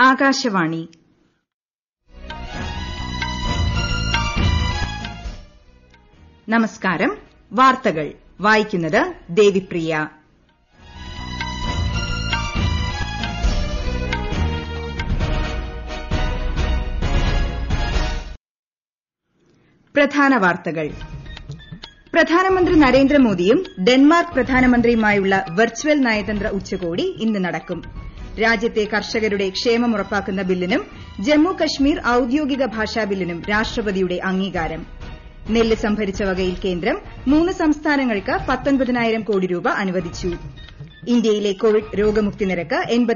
ആകാശവാണി നമസ്കാരം വാർത്തകൾ വായിക്കുന്നത് ദേവിപ്രിയ പ്രധാന വാർത്തകൾ പ്രധാനമന്ത്രി നരേന്ദ്രമോദിയും ഡെൻമാർക്ക് പ്രധാനമന്ത്രിയുമായുള്ള വെർച്വൽ നയതന്ത്ര ഉച്ചകോടി ഇന്ന് നടക്കും രാജ്യത്തെ കർഷകരുടെ ക്ഷേമം ഉറപ്പാക്കുന്ന ബില്ലിനും ജമ്മു കശ്മീർ ഔദ്യോഗിക ഭാഷാ ബില്ലിനും രാഷ്ട്രപതിയുടെ അംഗീകാരം നെല്ല് സംഭരിച്ച വകയിൽ കേന്ദ്രം മൂന്ന് സംസ്ഥാനങ്ങൾക്ക് പത്തൊൻപതിനായിരം കോടി രൂപ അനുവദിച്ചു ഇന്ത്യയിലെ കോവിഡ് രോഗമുക്തി നിരക്ക്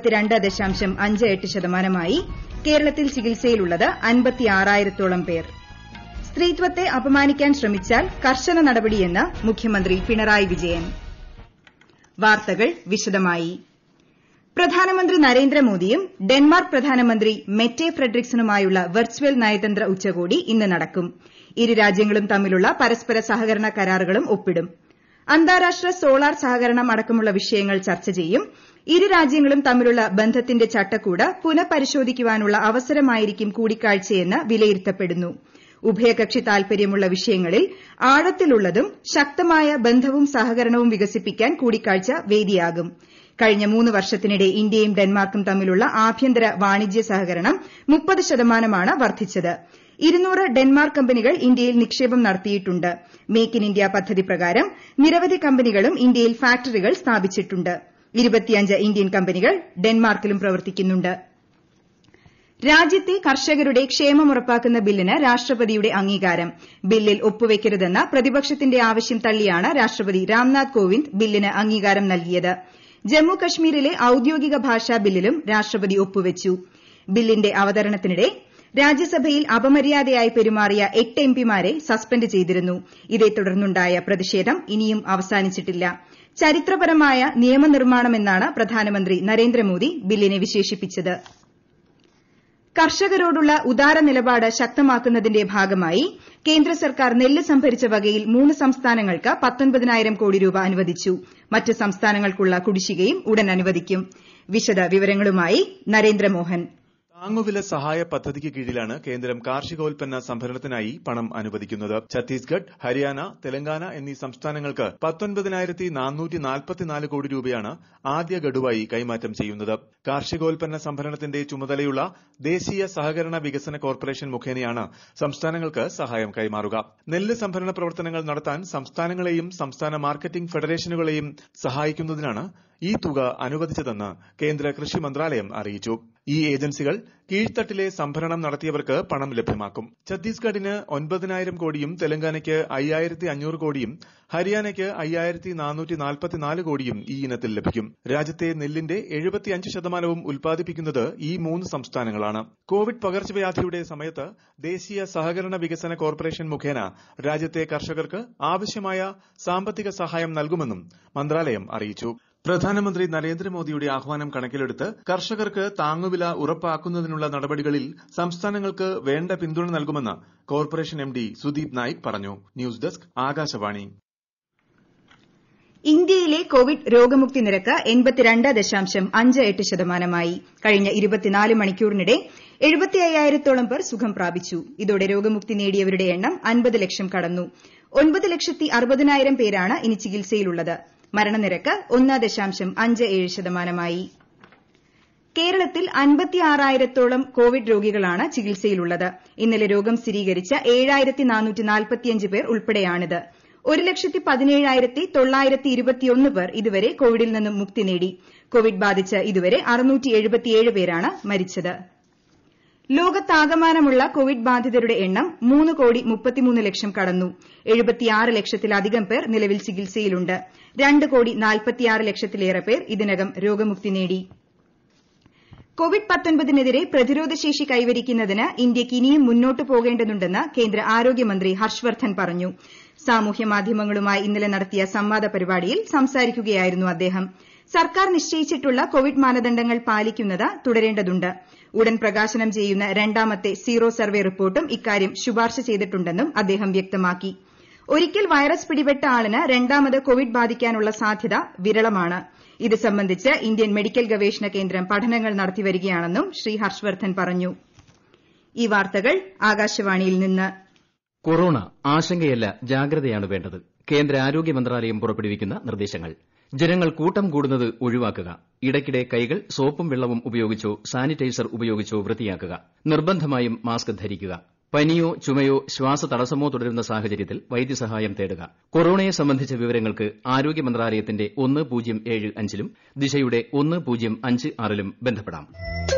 ശതമാനമായി കേരളത്തിൽ ചികിത്സയിലുള്ളത് അൻപത്തിയാറായിരത്തോളം പേർ സ്ത്രീത്വത്തെ അപമാനിക്കാൻ ശ്രമിച്ചാൽ കർശന നടപടിയെന്ന് മുഖ്യമന്ത്രി പിണറായി വിജയൻ വാർത്തകൾ വിശദമായി പ്രധാനമന്ത്രി നരേന്ദ്രമോദിയും ഡെൻമാർക്ക് പ്രധാനമന്ത്രി മെറ്റെ ഫ്രെഡറിക്സണുമായുള്ള വെർച്വൽ നയതന്ത്ര ഉച്ചകോടി ഇന്ന് നടക്കും ഇരു രാജ്യങ്ങളും തമ്മിലുള്ള പരസ്പര സഹകരണ കരാറുകളും ഒപ്പിടും അന്താരാഷ്ട്ര സോളാർ സഹകരണം അടക്കമുള്ള വിഷയങ്ങൾ ചർച്ച ചെയ്യും ഇരു രാജ്യങ്ങളും തമ്മിലുള്ള ബന്ധത്തിന്റെ ചട്ടക്കൂട് പുനഃപരിശോധിക്കാനുള്ള അവസരമായിരിക്കും കൂടിക്കാഴ്ചയെന്ന് വിലയിരുത്തപ്പെടുന്നു ഉഭയകക്ഷി താൽപര്യമുള്ള വിഷയങ്ങളിൽ ആഴത്തിലുള്ളതും ശക്തമായ ബന്ധവും സഹകരണവും വികസിപ്പിക്കാൻ കൂടിക്കാഴ്ച വേദിയാകും കഴിഞ്ഞ മൂന്ന് വർഷത്തിനിടെ ഇന്ത്യയും ഡെൻമാർക്കും തമ്മിലുള്ള ആഭ്യന്തര വാണിജ്യ സഹകരണം മുപ്പത് ശതമാനമാണ് വർദ്ധിച്ചത് ഇരുന്നൂറ് ഡെൻമാർക്ക് കമ്പനികൾ ഇന്ത്യയിൽ നിക്ഷേപം നടത്തിയിട്ടുണ്ട് മേക്ക് ഇൻ ഇന്ത്യ പദ്ധതി പ്രകാരം നിരവധി കമ്പനികളും ഇന്ത്യയിൽ ഫാക്ടറികൾ സ്ഥാപിച്ചിട്ടുണ്ട് ഇരുപത്തിയഞ്ച് ഇന്ത്യൻ കമ്പനികൾ ഡെൻമാർക്കിലും പ്രവർത്തിക്കുന്നുണ്ട് രാജ്യത്തെ കർഷകരുടെ ക്ഷേമം ഉറപ്പാക്കുന്ന ബില്ലിന് രാഷ്ട്രപതിയുടെ അംഗീകാരം ബില്ലിൽ ഒപ്പുവയ്ക്കരുതെന്ന പ്രതിപക്ഷത്തിന്റെ ആവശ്യം തള്ളിയാണ് രാഷ്ട്രപതി രാംനാഥ് കോവിന്ദ് ബില്ലിന് അംഗീകാരം നൽകിയത് ജമ്മു കശ്മീരിലെ ഔദ്യോഗിക ഭാഷാ ബില്ലിലും രാഷ്ട്രപതി ഒപ്പുവച്ചു ബില്ലിന്റെ അവതരണത്തിനിടെ രാജ്യസഭയിൽ അപമര്യാദയായി പെരുമാറിയ എട്ട് എംപിമാരെ സസ്പെൻഡ് ചെയ്തിരുന്നു ഇതേ തുടർന്നുണ്ടായ പ്രതിഷേധം ഇനിയും അവസാനിച്ചിട്ടില്ല ചരിത്രപരമായ നിയമനിർമ്മാണമെന്നാണ് പ്രധാനമന്ത്രി നരേന്ദ്രമോദി ബില്ലിനെ വിശേഷിപ്പിച്ചത് കർഷകരോടുള്ള ഉദാര നിലപാട് ശക്തമാക്കുന്നതിന്റെ ഭാഗമായി കേന്ദ്ര സർക്കാർ നെല്ല് സംഭരിച്ച വകയിൽ മൂന്ന് സംസ്ഥാനങ്ങൾക്ക് പത്തൊൻപതിനായിരം കോടി രൂപ അനുവദിച്ചു മറ്റ് സംസ്ഥാനങ്ങൾക്കുള്ള കുടിശ്ശികയും ഉടൻ അനുവദിക്കും വിശദ വിവരങ്ങളുമായി നരേന്ദ്രമോഹൻ താങ്ങുവില സഹായ പദ്ധതിക്ക് കീഴിലാണ് കേന്ദ്രം കാർഷികോൽപ്പന്ന സംഭരണത്തിനായി പണം അനുവദിക്കുന്നത് ഛത്തീസ്ഗഡ് ഹരിയാന തെലങ്കാന എന്നീ സംസ്ഥാനങ്ങൾക്ക് പത്തൊൻപതിനായിരത്തി നാനൂറ്റി നാൽപ്പത്തിനാല് കോടി രൂപയാണ് ആദ്യ ഗഡുവായി കൈമാറ്റം ചെയ്യുന്നത് കാർഷികോൽപ്പന്ന സംഭരണത്തിന്റെ ചുമതലയുള്ള ദേശീയ സഹകരണ വികസന കോർപ്പറേഷൻ മുഖേനയാണ് സംസ്ഥാനങ്ങൾക്ക് സഹായം കൈമാറുക നെല്ല് സംഭരണ പ്രവർത്തനങ്ങൾ നടത്താൻ സംസ്ഥാനങ്ങളെയും സംസ്ഥാന മാർക്കറ്റിംഗ് ഫെഡറേഷനുകളെയും സഹായിക്കുന്നതിനാണ് ഈ തുക അനുവദിച്ചതെന്ന് കേന്ദ്ര കൃഷി മന്ത്രാലയം അറിയിച്ചു ഈ ഏജൻസികൾ കീഴ്ത്തട്ടിലെ സംഭരണം നടത്തിയവർക്ക് പണം ലഭ്യമാക്കും ഛത്തീസ്ഗഡിന് ഒൻപതിനായിരം കോടിയും തെലങ്കാനയ്ക്ക് അയ്യായിരത്തി അഞ്ഞൂറ് കോടിയും ഹരിയാനയ്ക്ക് അയ്യായിരത്തി നാനൂറ്റി നാൽപ്പത്തിനാല് കോടിയും ഈ ഇനത്തിൽ ലഭിക്കും രാജ്യത്തെ നെല്ലിന്റെ എഴുപത്തിയഞ്ച് ശതമാനവും ഉൽപ്പാദിപ്പിക്കുന്നത് ഈ മൂന്ന് സംസ്ഥാനങ്ങളാണ് കോവിഡ് പകർച്ചവ്യാധിയുടെ സമയത്ത് ദേശീയ സഹകരണ വികസന കോർപ്പറേഷൻ മുഖേന രാജ്യത്തെ കർഷകർക്ക് ആവശ്യമായ സാമ്പത്തിക സഹായം നൽകുമെന്നും മന്ത്രാലയം അറിയിച്ചു പ്രധാനമന്ത്രി നരേന്ദ്രമോദിയുടെ ആഹ്വാനം കണക്കിലെടുത്ത് കർഷകർക്ക് താങ്ങുവില ഉറപ്പാക്കുന്നതിനുള്ള നടപടികളിൽ സംസ്ഥാനങ്ങൾക്ക് വേണ്ട പിന്തുണ നൽകുമെന്ന് corporation M D Sudeep Naik പറഞ്ഞു ന്യൂസ് ഡെസ്ക് ആകാശവാണി ഇന്ത്യയിലെ കോവിഡ് രോഗമുക്തി നിരക്ക് എൺപത്തിരണ്ട് ദശാംശം അഞ്ച് എട്ട് ശതമാനമായി കഴിഞ്ഞ ഇരുപത്തിനാല് മണിക്കൂറിനിടെ എഴുപത്തി അയ്യായിരത്തോളം പേർ സുഖം പ്രാപിച്ചു ഇതോടെ രോഗമുക്തി നേടിയവരുടെ എണ്ണം അൻപത് ലക്ഷം കടന്നു ഒൻപത് ലക്ഷത്തി അറുപതിനായിരം പേരാണ് ഇനി ചികിത്സയിലുള്ളത് മരണനിരക്ക് ഒന്ന് ദശാംശം അഞ്ച് ഏഴ് ശതമാനമായി കേരളത്തിൽ അൻപത്തിയാറായിരത്തോളം കോവിഡ് രോഗികളാണ് ചികിത്സയിലുള്ളത് ഇന്നലെ രോഗം സ്ഥിരീകരിച്ച ഏഴായിരത്തി നാനൂറ്റി നാൽപ്പത്തിയഞ്ച് പേർ ഉൾപ്പെടെയാണിത് ഒരു ലക്ഷത്തി പതിനേഴായിരത്തി തൊള്ളായിരത്തി ഇരുപത്തിയൊന്ന് പേർ ഇതുവരെ കോവിഡിൽ നിന്നും മുക്തി നേടി കോവിഡ് ബാധിച്ച് ഇതുവരെ അറുന്നൂറ്റി എഴുപത്തിയേഴ് പേരാണ് മരിച്ചത് ലോകത്താകമാനമുള്ള കോവിഡ് ബാധിതരുടെ എണ്ണം മൂന്ന് കോടി മുപ്പത്തിമൂന്ന് ലക്ഷം കടന്നു എഴുപത്തിയാറ് ലക്ഷത്തിലധികം പേർ നിലവിൽ ചികിത്സയിലുണ്ട് രണ്ട് കോടി നാൽപ്പത്തിയാറ് ലക്ഷത്തിലേറെ പേർ ഇതിനകം രോഗമുക്തി നേടി കോവിഡ് പത്തൊൻപതിനെതിരെ പ്രതിരോധശേഷി കൈവരിക്കുന്നതിന് ഇന്ത്യയ്ക്ക് ഇനിയും മുന്നോട്ട് പോകേണ്ടതുണ്ടെന്ന് കേന്ദ്ര ആരോഗ്യമന്ത്രി ഹർഷവർദ്ധൻ പറഞ്ഞു സാമൂഹ്യ മാധ്യമങ്ങളുമായി ഇന്നലെ നടത്തിയ സംവാദ പരിപാടിയിൽ സംസാരിക്കുകയായിരുന്നു അദ്ദേഹം സർക്കാർ നിശ്ചയിച്ചിട്ടുള്ള കോവിഡ് മാനദണ്ഡങ്ങൾ പാലിക്കുന്നത് തുടരേണ്ടതുണ്ട് ഉടൻ പ്രകാശനം ചെയ്യുന്ന രണ്ടാമത്തെ സീറോ സർവേ റിപ്പോർട്ടും ഇക്കാര്യം ശുപാർശ ചെയ്തിട്ടുണ്ടെന്നും അദ്ദേഹം വ്യക്തമാക്കി ഒരിക്കൽ വൈറസ് പിടിപെട്ട ആളിന് രണ്ടാമത് കോവിഡ് ബാധിക്കാനുള്ള സാധ്യത വിരളമാണ് ഇത് സംബന്ധിച്ച് ഇന്ത്യൻ മെഡിക്കൽ ഗവേഷണ കേന്ദ്രം പഠനങ്ങൾ നടത്തിവരികയാണെന്നും ശ്രീ ഹർഷവർദ്ധൻ പറഞ്ഞു ഈ വാർത്തകൾ ആകാശവാണിയിൽ നിന്ന് കൊറോണ ആശങ്കയല്ല ജാഗ്രതയാണ് വേണ്ടത് കേന്ദ്ര ആരോഗ്യ മന്ത്രാലയം പുറപ്പെടുവിക്കുന്ന നിർദ്ദേശങ്ങൾ ജനങ്ങൾ കൂട്ടം കൂടുന്നത് ഒഴിവാക്കുക ഇടയ്ക്കിടെ കൈകൾ സോപ്പും വെള്ളവും ഉപയോഗിച്ചോ സാനിറ്റൈസർ ഉപയോഗിച്ചോ വൃത്തിയാക്കുക നിർബന്ധമായും മാസ്ക് ധരിക്കുക പനിയോ ചുമയോ ശ്വാസതടസ്സമോ തുടരുന്ന സാഹചര്യത്തിൽ വൈദ്യസഹായം തേടുക കൊറോണയെ സംബന്ധിച്ച വിവരങ്ങൾക്ക് ആരോഗ്യ മന്ത്രാലയത്തിന്റെ ഒന്ന് പൂജ്യം ഏഴ് അഞ്ചിലും ദിശയുടെ ഒന്ന് പൂജ്യം അഞ്ച് ആറിലും ബന്ധപ്പെടാം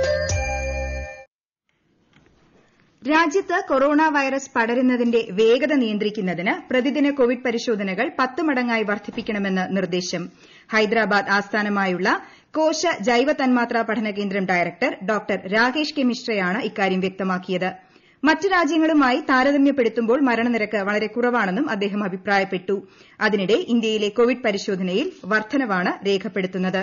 രാജ്യത്ത് കൊറോണ വൈറസ് പടരുന്നതിന്റെ വേഗത നിയന്ത്രിക്കുന്നതിന് പ്രതിദിന കോവിഡ് പരിശോധനകൾ പത്ത് മടങ്ങായി വർദ്ധിപ്പിക്കണമെന്ന് നിർദ്ദേശം ഹൈദരാബാദ് ആസ്ഥാനമായുള്ള കോശ ജൈവ തന്മാത്രാ പഠന കേന്ദ്രം ഡയറക്ടർ ഡോക്ടർ രാകേഷ് കെ മിശ്രയാണ് ഇക്കാര്യം വ്യക്തമാക്കിയത് മറ്റ് രാജ്യങ്ങളുമായി താരതമ്യപ്പെടുത്തുമ്പോൾ മരണനിരക്ക് വളരെ കുറവാണെന്നും അദ്ദേഹം അഭിപ്രായപ്പെട്ടു അതിനിടെ ഇന്ത്യയിലെ കോവിഡ് പരിശോധനയിൽ വർദ്ധനവാണ് രേഖപ്പെടുത്തുന്നത്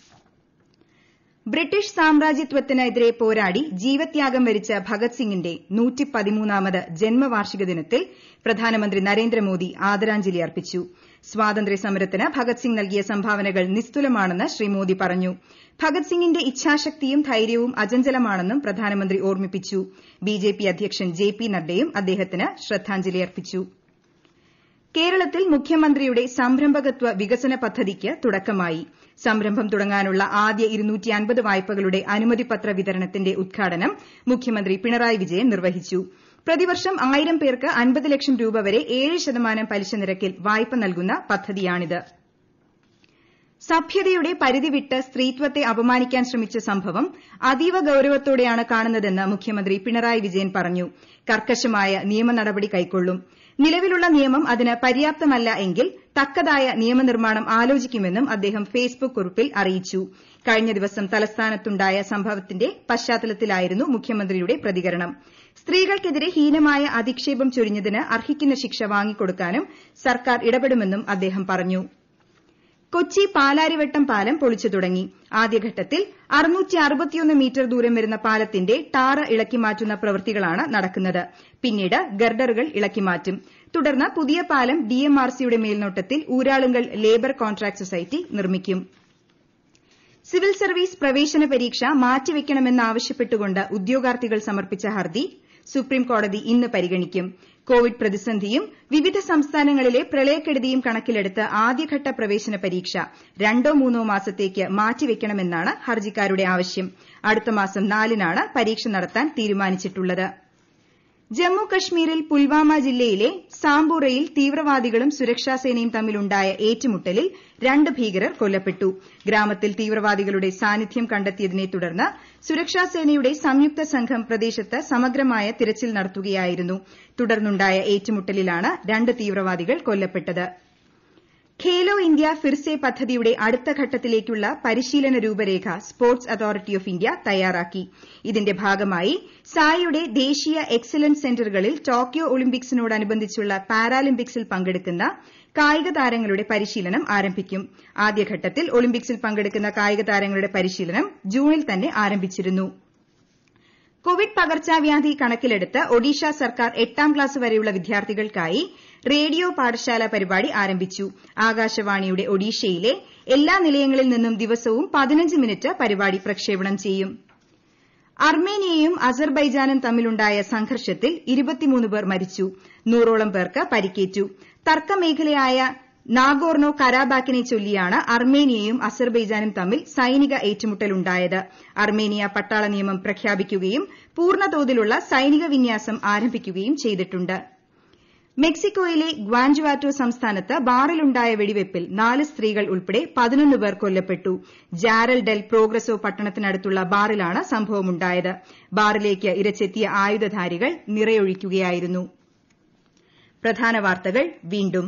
ബ്രിട്ടീഷ് സാമ്രാജ്യത്വത്തിനെതിരെ പോരാടി ജീവത്യാഗം വരിച്ച ഭഗത് സിംഗിന്റെ നൂറ്റിപ്പതിമൂന്നാമത് ജന്മവാർഷിക ദിനത്തിൽ പ്രധാനമന്ത്രി നരേന്ദ്രമോദി ആദരാഞ്ജലി അർപ്പിച്ചു സ്വാതന്ത്ര്യ സമരത്തിന് ഭഗത് സിംഗ് നൽകിയ സംഭാവനകൾ നിസ്തുലമാണെന്ന് ശ്രീ മോദി പറഞ്ഞു ഭഗത് സിംഗിന്റെ ഇച്ഛാശക്തിയും ധൈര്യവും അചഞ്ചലമാണെന്നും പ്രധാനമന്ത്രി ഓർമ്മിപ്പിച്ചു ബിജെപി അധ്യക്ഷൻ ജെ പി നദ്ദയും അദ്ദേഹത്തിന് ശ്രദ്ധാഞ്ജലി അർപ്പിച്ചു കേരളത്തിൽ മുഖ്യമന്ത്രിയുടെ സംരംഭകത്വ വികസന പദ്ധതിക്ക് തുടക്കമായി സംരംഭം തുടങ്ങാനുള്ള ആദ്യ വായ്പകളുടെ അനുമതിപത്ര വിതരണത്തിന്റെ ഉദ്ഘാടനം മുഖ്യമന്ത്രി പിണറായി വിജയൻ നിർവഹിച്ചു പ്രതിവർഷം ആയിരം പേർക്ക് അൻപത് ലക്ഷം രൂപ വരെ ഏഴ് ശതമാനം പലിശ നിരക്കിൽ വായ്പ നൽകുന്ന പദ്ധതിയാണിത് സഭ്യതയുടെ പരിധി വിട്ട് സ്ത്രീത്വത്തെ അപമാനിക്കാൻ ശ്രമിച്ച സംഭവം അതീവ ഗൌരവത്തോടെയാണ് കാണുന്നതെന്ന് മുഖ്യമന്ത്രി പിണറായി വിജയൻ പറഞ്ഞു കർക്കശമായ നിയമ നടപടി കൈക്കൊള്ളും നിലവിലുള്ള നിയമം അതിന് പര്യാപ്തമല്ല എങ്കിൽ തക്കതായ നിയമനിർമ്മാണം ആലോചിക്കുമെന്നും അദ്ദേഹം ഫേസ്ബുക്ക് കുറിപ്പിൽ അറിയിച്ചു കഴിഞ്ഞ ദിവസം തലസ്ഥാനത്തുണ്ടായ സംഭവത്തിന്റെ പശ്ചാത്തലത്തിലായിരുന്നു മുഖ്യമന്ത്രിയുടെ പ്രതികരണം സ്ത്രീകൾക്കെതിരെ ഹീനമായ അധിക്ഷേപം ചൊരിഞ്ഞതിന് അർഹിക്കുന്ന ശിക്ഷ വാങ്ങിക്കൊടുക്കാനും സർക്കാർ ഇടപെടുമെന്നും അദ്ദേഹം പറഞ്ഞു കൊച്ചി പാലാരിവട്ടം പാലം പൊളിച്ചു തുടങ്ങി ആദ്യഘട്ടത്തിൽ മീറ്റർ ദൂരം വരുന്ന പാലത്തിന്റെ ടാറ് ഇളക്കിമാറ്റുന്ന പ്രവൃത്തികളാണ് നടക്കുന്നത് പിന്നീട് ഗർഡറുകൾ ഇളക്കിമാറ്റും തുടർന്ന് പുതിയ പാലം ഡിഎംആർസിയുടെ മേൽനോട്ടത്തിൽ ഊരാളുങ്കൽ ലേബർ കോൺട്രാക്ട് സൊസൈറ്റി നിർമ്മിക്കും സിവിൽ സർവീസ് പ്രവേശന പരീക്ഷ മാറ്റിവെക്കണമെന്നാവശ്യപ്പെട്ടുകൊണ്ട് ഉദ്യോഗാർത്ഥികൾ സമർപ്പിച്ച ഹർജി സുപ്രീംകോടതി ഇന്ന് പരിഗണിക്കും കോവിഡ് പ്രതിസന്ധിയും വിവിധ സംസ്ഥാനങ്ങളിലെ പ്രളയക്കെടുതിയും കണക്കിലെടുത്ത് ആദ്യഘട്ട പ്രവേശന പരീക്ഷ രണ്ടോ മൂന്നോ മാസത്തേക്ക് മാറ്റിവെക്കണമെന്നാണ് ഹർജിക്കാരുടെ ആവശ്യം അടുത്ത മാസം നാലിനാണ് പരീക്ഷ നടത്താൻ തീരുമാനിച്ചിട്ടുള്ളത് ജമ്മു കശ്മീരിൽ പുൽവാമ ജില്ലയിലെ സാംബൂറയിൽ തീവ്രവാദികളും സുരക്ഷാസേനയും തമ്മിലുണ്ടായ ഏറ്റുമുട്ടലിൽ രണ്ട് ഭീകരർ കൊല്ലപ്പെട്ടു ഗ്രാമത്തിൽ തീവ്രവാദികളുടെ സാന്നിധ്യം കണ്ടെത്തിയതിനെ തുടർന്ന് സുരക്ഷാസേനയുടെ സംയുക്ത സംഘം പ്രദേശത്ത് സമഗ്രമായ തിരച്ചിൽ നടത്തുകയായിരുന്നു തുടർന്നുണ്ടായ ഏറ്റുമുട്ടലിലാണ് രണ്ട് തീവ്രവാദികൾ കൊല്ലപ്പെട്ടത് ഖേലോ ഇന്ത്യ ഫിർസെ പദ്ധതിയുടെ അടുത്ത ഘട്ടത്തിലേക്കുള്ള പരിശീലന രൂപരേഖ സ്പോർട്സ് അതോറിറ്റി ഓഫ് ഇന്ത്യ തയ്യാറാക്കി ഇതിന്റെ ഭാഗമായി സായിയുടെ ദേശീയ എക്സലൻസ് സെന്ററുകളിൽ ടോക്കിയോ ഒളിമ്പിക്സിനോടനുബന്ധിച്ചുള്ള പാരാലിമ്പിക്സിൽ പങ്കെടുക്കുന്ന കായിക താരങ്ങളുടെ പരിശീലനം ആരംഭിക്കും ആദ്യഘട്ടത്തിൽ ഒളിമ്പിക്സിൽ പങ്കെടുക്കുന്ന കായിക താരങ്ങളുടെ പരിശീലനം ജൂണിൽ തന്നെ ആരംഭിച്ചിരുന്നു കോവിഡ് പകർച്ചവ്യാധി കണക്കിലെടുത്ത് ഒഡീഷ സർക്കാർ എട്ടാം ക്ലാസ് വരെയുള്ള വിദ്യാർത്ഥികൾക്കായി റേഡിയോ പാഠശാല പരിപാടി ആരംഭിച്ചു ആകാശവാണിയുടെ ഒഡീഷയിലെ എല്ലാ നിലയങ്ങളിൽ നിന്നും ദിവസവും പതിനഞ്ച് മിനിറ്റ് പരിപാടി പ്രക്ഷേപണം ചെയ്യും അർമേനിയയും അസർബൈജാനും തമ്മിലുണ്ടായ സംഘർഷത്തിൽ പേർ മരിച്ചു നൂറോളം പേർക്ക് പരിക്കേറ്റു തർക്കമേഖലയായ നാഗോർണോ കരാബാക്കിനെ ചൊല്ലിയാണ് അർമേനിയയും അസർബൈജാനും തമ്മിൽ സൈനിക ഏറ്റുമുട്ടലുണ്ടായത് അർമേനിയ പട്ടാള നിയമം പ്രഖ്യാപിക്കുകയും പൂർണ്ണതോതിലുള്ള സൈനിക വിന്യാസം ആരംഭിക്കുകയും ചെയ്തിട്ടുണ്ട് മെക്സിക്കോയിലെ ഗ്വാൻജുവാറ്റോ സംസ്ഥാനത്ത് ബാറിലുണ്ടായ വെടിവയ്പിൽ നാല് സ്ത്രീകൾ ഉൾപ്പെടെ പതിനൊന്ന് പേർ കൊല്ലപ്പെട്ടു ജാരൽ ഡെൽ പ്രോഗ്രസോ പട്ടണത്തിനടുത്തുള്ള ബാറിലാണ് സംഭവമുണ്ടായത് ബാറിലേക്ക് ഇരച്ചെത്തിയ ആയുധധാരികൾ നിറയൊഴിക്കുകയായിരുന്നു പ്രധാന വാർത്തകൾ വീണ്ടും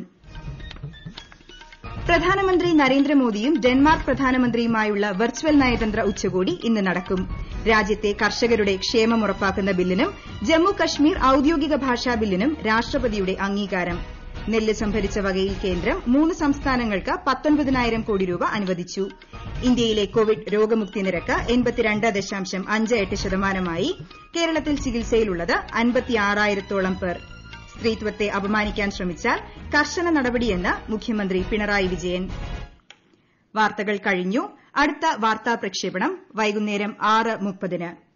പ്രധാനമന്ത്രി നരേന്ദ്രമോദിയും ഡെൻമാർക്ക് പ്രധാനമന്ത്രിയുമായുള്ള വെർച്വൽ നയതന്ത്ര ഉച്ചകോടി ഇന്ന് നടക്കും രാജ്യത്തെ കർഷകരുടെ ക്ഷേമം ഉറപ്പാക്കുന്ന ബില്ലിനും ജമ്മു കശ്മീർ ഔദ്യോഗിക ഭാഷാ ബില്ലിനും രാഷ്ട്രപതിയുടെ അംഗീകാരം നെല്ല് സംഭരിച്ച വകയിൽ കേന്ദ്രം മൂന്ന് സംസ്ഥാനങ്ങൾക്ക് പത്തൊൻപതിനായിരം കോടി രൂപ അനുവദിച്ചു ഇന്ത്യയിലെ കോവിഡ് രോഗമുക്തി നിരക്ക് എൺപത്തിരണ്ട് ദശാംശം അഞ്ച് എട്ട് ശതമാനമായി കേരളത്തിൽ ചികിത്സയിലുള്ളത് അൻപത്തിയാറായിരത്തോളം പേർ സ്ത്രീത്വത്തെ അപമാനിക്കാൻ ശ്രമിച്ചാൽ കർശന നടപടിയെന്ന് മുഖ്യമന്ത്രി പിണറായി വിജയൻ വാർത്തകൾ കഴിഞ്ഞു അടുത്ത വാർത്താ പ്രക്ഷേപണം വൈകുന്നേരം ആറ് മുപ്പതിന്